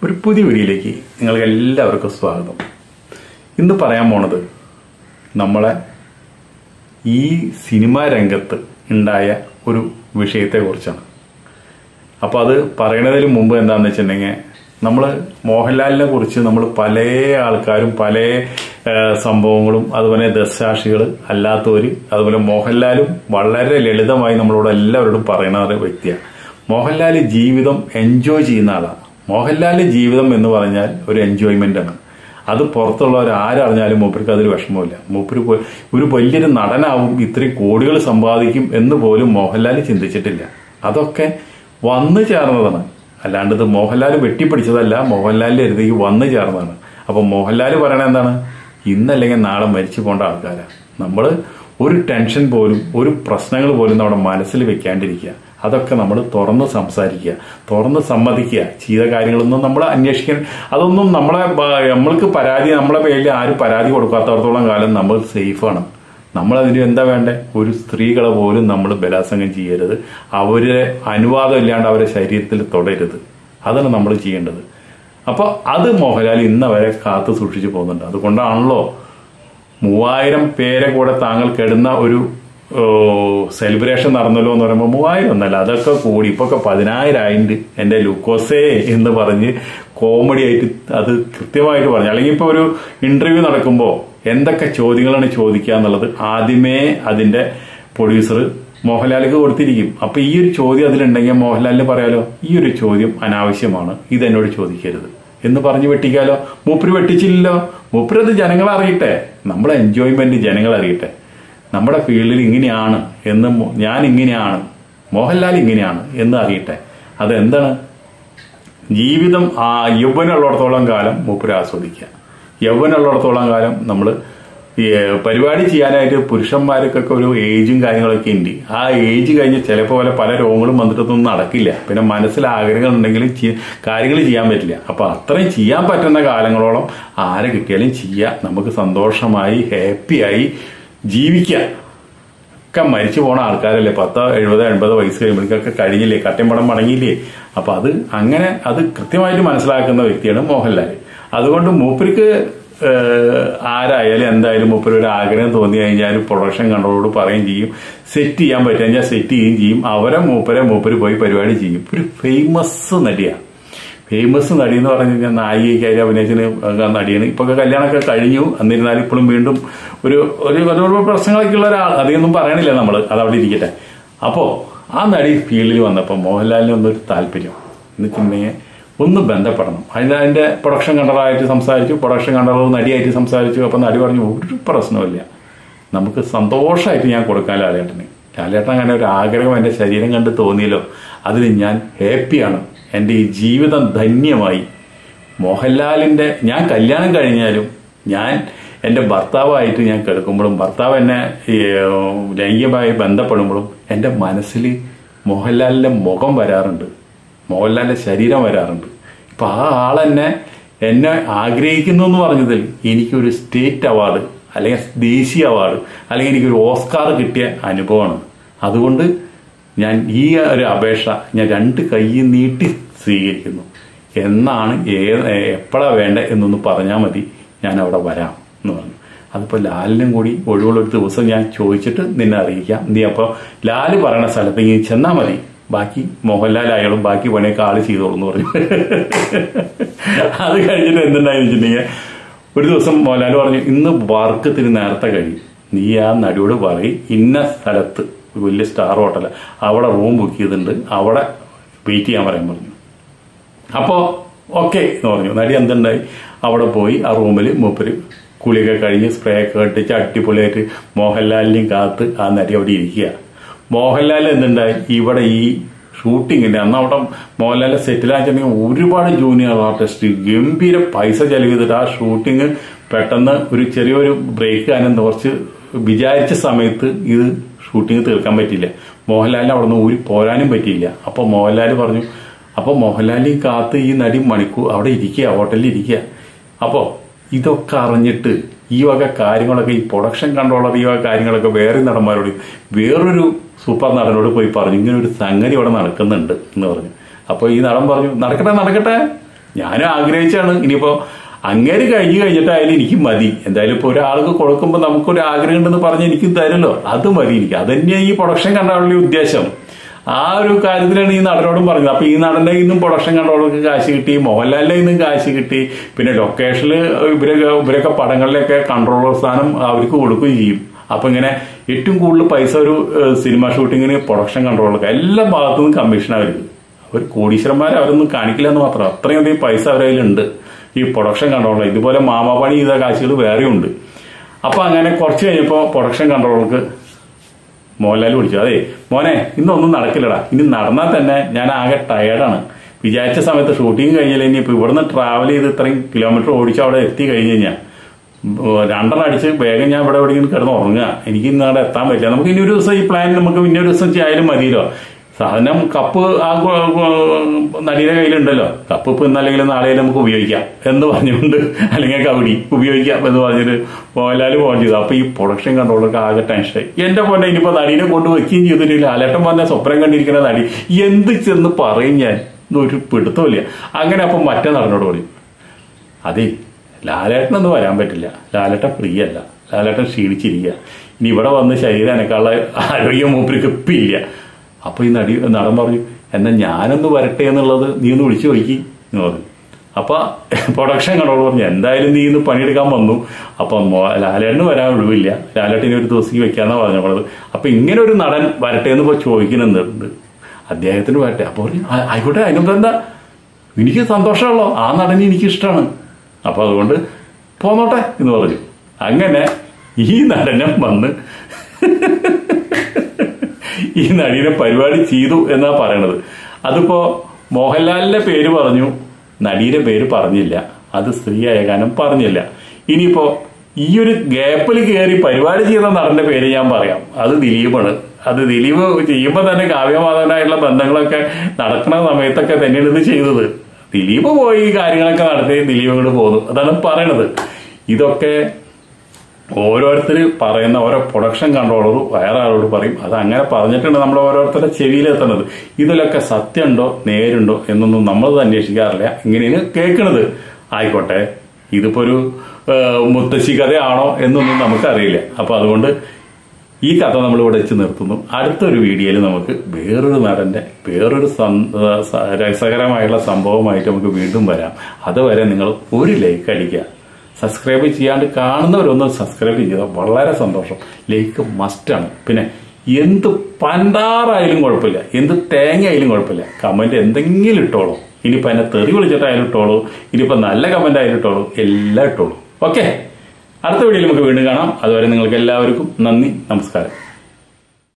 ഒരു പുതിയ വീഡിയോയിലേക്ക് നിങ്ങൾക്ക് എല്ലാവർക്കും സ്വാഗതം ഇന്ന് പറയാൻ പോണത് നമ്മളെ ഈ സിനിമാ രംഗത്ത് ഉണ്ടായ ഒരു വിഷയത്തെക്കുറിച്ചാണ് അപ്പോൾ അത് പറയുന്നതിന് മുമ്പ് എന്താണെന്ന് വെച്ചിട്ടുണ്ടെങ്കിൽ നമ്മൾ മോഹൻലാലിനെ കുറിച്ച് നമ്മൾ പല ആൾക്കാരും പല ആ, സംഭവങ്ങളും അതുപോലെ ദശാക്ഷികൾ അല്ലാത്തവർ അതുപോലെ മോഹൻലാലും വളരെ ലളിതമായി നമ്മളോട് എല്ലാവരോടും പറയുന്ന ഒരു വ്യക്തിയാണ് മോഹൻലാൽ ജീവിതം എൻജോയ് ചെയ്യുന്ന ആളാണ് മോഹൻലാലിന്റെ ജീവിതം എന്ന് പറഞ്ഞാൽ ഒരു എൻജോയ്മെന്റ് ആണ് അത് പുറത്തുള്ളവർ ആരറിഞ്ഞാലും മൂപ്പർക്ക് അതൊരു വിഷമമില്ല മൂപ്പര് പോ- ഒരു വലിയൊരു നടനാവും ഇത്രയും കോടികൾ സമ്പാദിക്കും എന്ന് പോലും മോഹൻലാൽ ചിന്തിച്ചിട്ടില്ല അതൊക്കെ വന്നു ചേർന്നതാണ് അല്ലാണ്ട് ഇത് മോഹൻലാൽ വെട്ടിപ്പിടിച്ചതല്ല മോഹൻലാലിന്റെ അടുത്തേക്ക് വന്നു ചേർന്നതാണ് അപ്പൊ മോഹൻലാൽ പറയണത് എന്താണ് ഇന്നല്ലെങ്കിൽ നാളെ മരിച്ചു പോകേണ്ട ആൾക്കാരാണ് നമ്മൾ ഒരു ടെൻഷൻ പോലും ഒരു പ്രശ്നങ്ങൾ പോലും നമ്മുടെ മനസ്സിൽ വെക്കാണ്ടിരിക്കുക അതൊക്കെ നമ്മൾ തുറന്ന് സംസാരിക്കുക തുറന്ന് സമ്മതിക്കുക ചെയ്ത കാര്യങ്ങളൊന്നും നമ്മൾ അന്വേഷിക്കാൻ അതൊന്നും നമ്മളെ ബ- നമ്മൾക്ക് പരാതി നമ്മളെ പേരിൽ ആരും പരാതി കൊടുക്കാത്തടത്തോളം കാലം നമ്മൾ സേഫാണ് നമ്മളതിന് എന്താ വേണ്ടേ ഒരു സ്ത്രീകളെ പോലും നമ്മൾ ബലാത്സംഗം ചെയ്യരുത് അവരുടെ അനുവാദം ഇല്ലാണ്ട് അവരെ ശരീരത്തിൽ തൊടരുത് അതാണ് നമ്മൾ ചെയ്യേണ്ടത് അപ്പോൾ അത് മോഹൻലാൽ ഇന്ന് വരെ കാത്തു സൂക്ഷിച്ചു പോകുന്നുണ്ട് അതുകൊണ്ടാണല്ലോ മൂവായിരം പേരെ കൂടെ താങ്കൾ കെടുന്ന ഒരു സെലിബ്രേഷൻ നടന്നല്ലോ എന്ന് പറയുമ്പോൾ മൂവായിരം ഒന്നല്ല അതൊക്കെ കൂടി ഇപ്പൊ ഒക്കെ പതിനായിരം ആയിണ്ട് എന്റെ ലൂക്കോസേ എന്ന് പറഞ്ഞ് കോമഡി ആയിട്ട് അത് കൃത്യമായിട്ട് പറഞ്ഞു അല്ലെങ്കിൽ ഇപ്പൊ ഒരു ഇന്റർവ്യൂ നടക്കുമ്പോൾ എന്തൊക്കെ ചോദ്യങ്ങളാണ് ചോദിക്കുക എന്നുള്ളത് ആദ്യമേ അതിന്റെ പ്രൊഡ്യൂസർ മോഹൻലാലിക്ക് കൊടുത്തിരിക്കും അപ്പൊ ഈ ഒരു ചോദ്യം അതിലുണ്ടെങ്കിൽ മോഹൻലാലിന് പറയാലോ ഈ ഒരു ചോദ്യം അനാവശ്യമാണ് ഇത് എന്നോട് ചോദിക്കരുത് എന്ന് പറഞ്ഞ് വെട്ടിക്കാലോ മൂപ്പര് വെട്ടിച്ചില്ലല്ലോ മൂപ്പര് അത് ജനങ്ങളെ അറിയട്ടെ നമ്മളെ എൻജോയ്മെന്റ് ജനങ്ങളെ അറിയട്ടെ നമ്മുടെ ഫീൽഡിൽ ഇങ്ങനെയാണ് എന്ന് മോ- ഞാൻ ഇങ്ങനെയാണ് മോഹൻലാൽ ഇങ്ങനെയാണ് എന്ന് അറിയട്ടെ അതെന്താണ് ജീവിതം ആ യൗവനുള്ളിടത്തോളം കാലം മൂപ്പര് ആസ്വദിക്കുക യൗവനുള്ളിടത്തോളം കാലം നമ്മൾ പരിപാടി ചെയ്യാനായിട്ട് പുരുഷന്മാർക്കൊക്കെ ഒരു ഏജും കാര്യങ്ങളൊക്കെ ഉണ്ട് ആ ഏജ് കഴിഞ്ഞ് ചിലപ്പോൾ പോലെ പല രോഗങ്ങളും വന്നിട്ടൊന്നും നടക്കില്ല പിന്നെ മനസ്സിൽ ആഗ്രഹങ്ങൾ ഉണ്ടെങ്കിലും കാര്യങ്ങൾ ചെയ്യാൻ പറ്റില്ല അപ്പൊ അത്രയും ചെയ്യാൻ പറ്റുന്ന കാലങ്ങളോളം ആരെ കിട്ടിയാലും ചെയ്യാം നമുക്ക് സന്തോഷമായി ഹാപ്പിയായി ജീവിക്കാം ഒക്കെ മരിച്ചു പോണ ആൾക്കാരല്ലേ പത്ത് എഴുപത് എൺപത് വയസ്സ് കഴിയുമ്പോഴേക്കൊക്കെ കഴിഞ്ഞില്ലേ കട്ടിമ്പടം മടങ്ങിയില്ലേ അപ്പൊ അത് അങ്ങനെ അത് കൃത്യമായിട്ട് മനസ്സിലാക്കുന്ന വ്യക്തിയാണ് മോഹൻലാൽ അതുകൊണ്ട് മൂപ്പർക്ക് ഏഹ്, ആരായാലും എന്തായാലും മൂപ്പര് ഒരു ആഗ്രഹം തോന്നി കഴിഞ്ഞാൽ പ്രൊഡക്ഷൻ കൺട്രോളോട് പറയുകയും ചെയ്യും സെറ്റ് ചെയ്യാൻ പറ്റുക കഴിഞ്ഞാൽ സെറ്റ് ചെയ്യുകയും ചെയ്യും അവരെ മൂപ്പരെ മൂപ്പര് പോയി പരിപാടി ചെയ്യും ഒരു ഫേമസ് നടിയാണ് ഫേമസ് നടി എന്ന് പറഞ്ഞു കഴിഞ്ഞാൽ നായികയ്ക്കായി അഭിനയിച്ചതിന് നടിയാണ് ഇപ്പൊ കല്യാണമൊക്കെ കഴിഞ്ഞു എന്നിരുന്നാലും ഇപ്പോഴും വീണ്ടും ഒരു ഒരു ഒരു പ്രശ്നങ്ങളൊക്കെ ഉള്ള ഒരാൾ അധികമൊന്നും പറയണില്ല നമ്മൾ അതവിടെ ഇരിക്കട്ടെ അപ്പോ ആ നടി ഫീൽഡിൽ വന്നപ്പോൾ മോഹൻലാലിന് ഒന്നൊരു താല്പര്യം എന്ന് വെച്ചിട്ടുണ്ടെങ്കിൽ ഒന്ന് ബന്ധപ്പെടണം അതിന് അതിന്റെ പ്രൊഡക്ഷൻ കണ്ടറായിട്ട് സംസാരിച്ചു പ്രൊഡക്ഷൻ കണ്ടറർ നടിയായിട്ട് സംസാരിച്ചു അപ്പൊ നടി പറഞ്ഞു ഒരു പ്രശ്നമില്ല നമുക്ക് സന്തോഷമായിട്ട് ഞാൻ കൊടുക്കാൻ ലാലേട്ടന് ലാലേട്ടൻ അങ്ങനെ ഒരു ആഗ്രഹം എൻ്റെ ശരീരം കണ്ട് തോന്നിയല്ലോ അതിൽ ഞാൻ ഹാപ്പിയാണ് എൻ്റെ ഈ ജീവിതം ധന്യമായി മോഹൻലാലിൻ്റെ ഞാൻ കല്യാണം കഴിഞ്ഞാലും ഞാൻ എൻ്റെ ഭർത്താവായിട്ട് ഞാൻ കിടക്കുമ്പോഴും ഭർത്താവ് എന്നെ ഈ, ലൈംഗികമായി ബന്ധപ്പെടുമ്പോഴും എൻ്റെ മനസ്സിൽ മോഹൻലാലിൻ്റെ മുഖം വരാറുണ്ട് മോഹൻലാലിൻ്റെ ശരീരം വരാറുണ്ട് ഇപ്പൊ ആ ആളെന്നെ എന്നെ ആഗ്രഹിക്കുന്നു എന്ന് പറഞ്ഞതിൽ എനിക്കൊരു സ്റ്റേറ്റ് അവാർഡ് അല്ലെങ്കിൽ ദേശീയ അവാർഡ് അല്ലെങ്കിൽ എനിക്കൊരു ഓസ്കാർ കിട്ടിയ അനുഭവമാണ് അതുകൊണ്ട് ഞാൻ ഈ ഒരു അപേക്ഷ ഞാൻ രണ്ട് കൈ നീട്ടി സ്വീകരിക്കുന്നു എന്നാണ് ഏത് എപ്പോഴാണ് വേണ്ടത് എന്നൊന്ന് പറഞ്ഞാൽ മതി ഞാൻ അവിടെ വരാം എന്ന് പറഞ്ഞു അതിപ്പോൾ ലാലിനും കൂടി ഒഴിവുള്ള ഒരു ദിവസം ഞാൻ ചോദിച്ചിട്ട് നിന്നെ അറിയിക്കാം നീ അപ്പോൾ ലാല് പറയണ സ്ഥലത്ത് നീ ചെന്നാൽ മതി ബാക്കി മോഹൻലാൽ ആയാലും ബാക്കി പണിയൊക്കെ ആള് ചെയ്തോളൂ എന്ന് പറഞ്ഞു അത് കഴിഞ്ഞിട്ട് എന്തുണ്ടായെന്ന് വെച്ചിട്ടുണ്ടെങ്കിൽ ഒരു ദിവസം മോഹൻലാൽ പറഞ്ഞു ഇന്ന് വർക്ക് ഇത്തിരി നേരത്തെ കഴിയും നീ ആ നടിയോട് പറയും ഇന്ന സ്ഥലത്ത് ഒരു വലിയ സ്റ്റാർ ഹോട്ടൽ അവിടെ റൂം ബുക്ക് ചെയ്തിട്ടുണ്ട് അവിടെ വെയിറ്റ് ചെയ്യാൻ പറയാൻ പറഞ്ഞു അപ്പോ ഓക്കെ എന്ന് പറഞ്ഞു നടി എന്തുണ്ടായി അവിടെ പോയി ആ റൂമിൽ മൂപ്പര് കുളിയൊക്കെ കഴിഞ്ഞ് സ്പ്രേ ഒക്കെ കെട്ടിച്ച് അടിപൊളിയായിട്ട് മോഹൻലാലിനെയും കാത്ത് ആ നടി അവിടെ ഇരിക്കുക മോഹൻലാൽ എന്തുണ്ടായി ഇവിടെ ഈ ഷൂട്ടിങ്ങിന്റെ അന്ന് അവിടെ മോഹൻലാലിന്റെ സെറ്റിലാച്ചിട്ടുണ്ടെങ്കിൽ ഒരുപാട് ജൂനിയർ ആർട്ടിസ്റ്റ് ഗംഭീര പൈസ ചെലവ് ചെയ്തിട്ട് ആ ഷൂട്ടിങ് പെട്ടെന്ന് ഒരു ചെറിയൊരു ബ്രേക്ക് ആനും കുറച്ച് വിചാരിച്ച സമയത്ത് ഇത് ഷൂട്ടിംഗ് തീർക്കാൻ പറ്റിയില്ല മോഹൻലാലിന് അവിടെ നിന്ന് ഊരി പോരാനും പറ്റിയില്ല അപ്പൊ മോഹൻലാൽ പറഞ്ഞു അപ്പൊ മോഹൻലാലിനെ കാത്ത് ഈ നടി മണിക്കൂർ അവിടെ ഇരിക്കുക ഹോട്ടലിൽ ഇരിക്കുക അപ്പോ ഇതൊക്കെ അറിഞ്ഞിട്ട് ഈ വക കാര്യങ്ങളൊക്കെ ഈ പ്രൊഡക്ഷൻ കൺട്രോളർ ഈ വക കാര്യങ്ങളൊക്കെ വേറെ നടന്മാരോട് വേറൊരു സൂപ്പർ നടനോട് പോയി പറഞ്ഞു ഇങ്ങനെ ഒരു സംഗതി ഇവിടെ നടക്കുന്നുണ്ട് എന്ന് പറഞ്ഞു അപ്പോൾ ഈ നടൻ പറഞ്ഞു നടക്കട്ടെ നടക്കട്ടെ ഞാനും ആഗ്രഹിച്ചാണ് ഇനിയിപ്പോ അങ്ങേര് കഴിഞ്ഞു കഴിഞ്ഞിട്ടായാലും എനിക്ക് മതി എന്തായാലും ഇപ്പൊ ഒരാൾക്ക് കൊടുക്കുമ്പോൾ നമുക്കൊരു ആഗ്രഹം ഉണ്ടെന്ന് പറഞ്ഞ് എനിക്ക് തരുമല്ലോ അത് മതി എനിക്ക് അതന്നെ ഈ പ്രൊഡക്ഷൻ കണ്ടാലുള്ള ഉദ്ദേശം ആ ഒരു കാര്യത്തിലാണ് ഈ നടനോടും പറഞ്ഞത് അപ്പൊ ഈ നടന്റെ ഇന്നും പ്രൊഡക്ഷൻ കൺട്രോളർക്ക് കാശ് കിട്ടി മോഹൻലാലിന്റെ ഇന്നും കാശ് കിട്ടി പിന്നെ ലൊക്കേഷനിൽ ഇവരൊക്കെ ഇവരൊക്കെ പടങ്ങളിലൊക്കെ കൺട്രോളർ സ്ഥാനം അവർക്ക് കൊടുക്കുകയും ചെയ്യും അപ്പൊ ഇങ്ങനെ ഏറ്റവും കൂടുതൽ പൈസ ഒരു ഏഹ്, സിനിമ ഷൂട്ടിങ്ങിന് പ്രൊഡക്ഷൻ കൺട്രോളർക്ക് എല്ലാ ഭാഗത്തു നിന്നും കമ്മീഷൻ അവർക്ക് അവർ കോടീശ്വരന്മാരെ അവരൊന്നും കാണിക്കില്ല എന്ന് മാത്രം അത്രയധികം പൈസ അവരുടെ കയ്യിലുണ്ട് ഈ പ്രൊഡക്ഷൻ കൺട്രോളർ ഇതുപോലെ മാമാപണി ചെയ്ത കാശുകൾ വേറെയുണ്ട് അപ്പൊ അങ്ങനെ കുറച്ച് കഴിഞ്ഞപ്പോ പ്രൊഡക്ഷൻ കൺട്രോളർക്ക് മോഹൻലാൽ വിളിച്ചു അതെ മോനെ ഇന്നൊന്നും നടക്കില്ലടാ ഇനി നടന്നാൽ തന്നെ ഞാൻ ആകെ ടയർഡാണ് വിചാരിച്ച സമയത്ത് ഷൂട്ടിംഗ് കഴിഞ്ഞാൽ ഇനി ഇപ്പൊ ഇവിടുന്ന് ട്രാവൽ ചെയ്ത് ഇത്രയും കിലോമീറ്റർ ഓടിച്ച് അവിടെ എത്തി കഴിഞ്ഞ് കഴിഞ്ഞാൽ രണ്ടെണ്ണം അടിച്ച് വേഗം ഞാൻ ഇവിടെ എവിടെയെങ്കിലും കിടന്ന് ഉറങ്ങുക എനിക്ക് ഇന്ന് അവിടെ എത്താൻ പറ്റില്ല നമുക്ക് ഇനി ഒരു ദിവസം ഈ പ്ലാൻ നമുക്ക് ഇനി ഒരു ദിവസം ചെയ്യാനും മതിയല്ലോ സാധനം കപ്പ് ആ ഗു- ഗു- നടിയുടെ കയ്യിലുണ്ടല്ലോ കപ്പ് ഇപ്പൊ ഇന്നല്ലെങ്കിൽ നാളെ നമുക്ക് ഉപയോഗിക്കാം എന്ന് പറഞ്ഞുകൊണ്ട് അല്ലെങ്കിൽ കബഡി ഉപയോഗിക്കാം എന്ന് പറഞ്ഞിട്ട് മോഹൻലാൽ ഫോൺ ചെയ്തു അപ്പൊ ഈ പ്രൊഡക്ഷൻ കൺട്രോളർക്ക് ആകെ ടെൻഷനായി എന്റെ പോലെ ഇനിയിപ്പോ നടീനെ കൊണ്ട് വെക്കുകയും ചെയ്തിട്ടില്ല ലാലേട്ടൻ പറഞ്ഞ സ്വപ്നം കണ്ടിരിക്കുന്ന നടി എന്ത് ചെന്ന് പറയും ഞാൻ ഒരു പിടുത്തമില്ല അങ്ങനെ അപ്പൊ മറ്റേ നടനോട് പറയും അതെ ലാലേട്ടനൊന്നും വരാൻ പറ്റില്ല ലാലേട്ടൻ ഫ്രീ അല്ല ലാലേട്ടൻ ക്ഷീണിച്ചിരിക്കുക ഇനി ഇവിടെ വന്ന് ശരീരം അനക്കാനുള്ള ആരോഗ്യം മൂപ്പർക്ക് ഇപ്പില്ല അപ്പൊ ഈ നടി നടൻ പറഞ്ഞു എന്നാ ഞാനൊന്ന് വരട്ടെ എന്നുള്ളത് നീ ഒന്ന് വിളിച്ചു നോക്കി എന്ന് പറഞ്ഞു അപ്പൊ പ്രൊഡക്ഷൻ കണ്ടോളൂ പറഞ്ഞു എന്തായാലും നീ ഇന്ന് പണിയെടുക്കാൻ വന്നു അപ്പൊ മോ- ലാലേട്ടന് വരാൻ ഒഴിവില്ല ലാലേട്ടിനെ ഒരു ദിവസം വെക്കാന്നാ പറഞ്ഞത് അപ്പൊ ഇങ്ങനെ ഒരു നടൻ വരട്ടെ എന്ന് ഇപ്പൊ ചോദിക്കുന്നുണ്ട് അദ്ദേഹത്തിന് വരട്ടെ അപ്പൊ പറഞ്ഞു, "ആ- ആയിക്കോട്ടെ അതിനെന്താ എന്താ എനിക്ക് സന്തോഷമുള്ളൂ ആ നടനെ എനിക്ക് ഇഷ്ടമാണ് അപ്പൊ അതുകൊണ്ട് പോന്നോട്ടെ എന്ന് പറഞ്ഞു അങ്ങനെ ഈ നടനം വന്ന് ഈ നടിനെ പരിപാടി ചെയ്തു എന്നാ പറയണത് അതിപ്പോ മോഹൻലാലിന്റെ പേര് പറഞ്ഞു നടിയുടെ പേര് പറഞ്ഞില്ല അത് സ്ത്രീയായ കാരണം പറഞ്ഞില്ല ഇനിയിപ്പോ ഈ ഒരു ഗ്യാപ്പിൽ കയറി പരിപാടി ചെയ്ത നടന്റെ പേര് ഞാൻ പറയാം അത് ദിലീപാണ് അത് ദിലീപ് ചെയ്യുമ്പോൾ തന്നെ കാവ്യമാധവനായിട്ടുള്ള ബന്ധങ്ങളൊക്കെ നടക്കുന്ന സമയത്തൊക്കെ തന്നെയാണ് ഇത് ചെയ്തത് ദിലീപ് പോയി ഈ കാര്യങ്ങളൊക്കെ നടത്തി ദിലീപ് ഇങ്ങോട്ട് പോന്നു അതാണ് പറയണത് ഇതൊക്കെ ഓരോരുത്തർ പറയുന്ന ഓരോ പ്രൊഡക്ഷൻ കൺട്രോളർ വേറെ ആളോട് പറയും അത് അങ്ങനെ പറഞ്ഞിട്ടുണ്ട് നമ്മൾ ഓരോരുത്തരുടെ ചെവിയിലെത്തുന്നത് ഇതിലൊക്കെ സത്യമുണ്ടോ നേരുണ്ടോ എന്നൊന്നും നമ്മളത് അന്വേഷിക്കാറില്ല ഇങ്ങനെയാണ് കേൾക്കണത് ആയിക്കോട്ടെ ഇതിപ്പോ ഒരു ആ, മുത്തശ്ശി കഥയാണോ എന്നൊന്നും നമുക്കറിയില്ല അപ്പൊ അതുകൊണ്ട് ഈ കഥ നമ്മൾ ഇവിടെ വെച്ച് നിർത്തുന്നു അടുത്തൊരു വീഡിയോയിൽ നമുക്ക് വേറൊരു നടന്റെ വേറൊരു സം- ആ, സ- രസകരമായുള്ള സംഭവമായിട്ട് നമുക്ക് വീണ്ടും വരാം അതുവരെ നിങ്ങൾ ഒരു ലൈക്ക് അടിക്കുക സബ്സ്ക്രൈബ് ചെയ്യാണ്ട് കാണുന്നവരൊന്ന് സബ്സ്ക്രൈബ് ചെയ്താൽ വളരെ സന്തോഷം ലൈക്ക് മസ്റ്റാണ് പിന്നെ എന്ത് പണ്ടാറായാലും കുഴപ്പമില്ല എന്ത് തേങ്ങ ആയാലും കുഴപ്പമില്ല കമന്റ് എന്തെങ്കിലും ഇട്ടോളൂ ഇനിയിപ്പോ എന്നെ തെറി വിളിച്ചിട്ടായാലും ഇട്ടോളൂ ഇനിയിപ്പോ നല്ല കമന്റ് ആയാലും ഇട്ടോളൂ എല്ലാം ഇട്ടോളൂ ഓക്കെ അടുത്ത വീഡിയോയിൽ നമുക്ക് വീണ്ടും കാണാം അതുവരെ നിങ്ങൾക്ക് എല്ലാവർക്കും നന്ദി നമസ്കാരം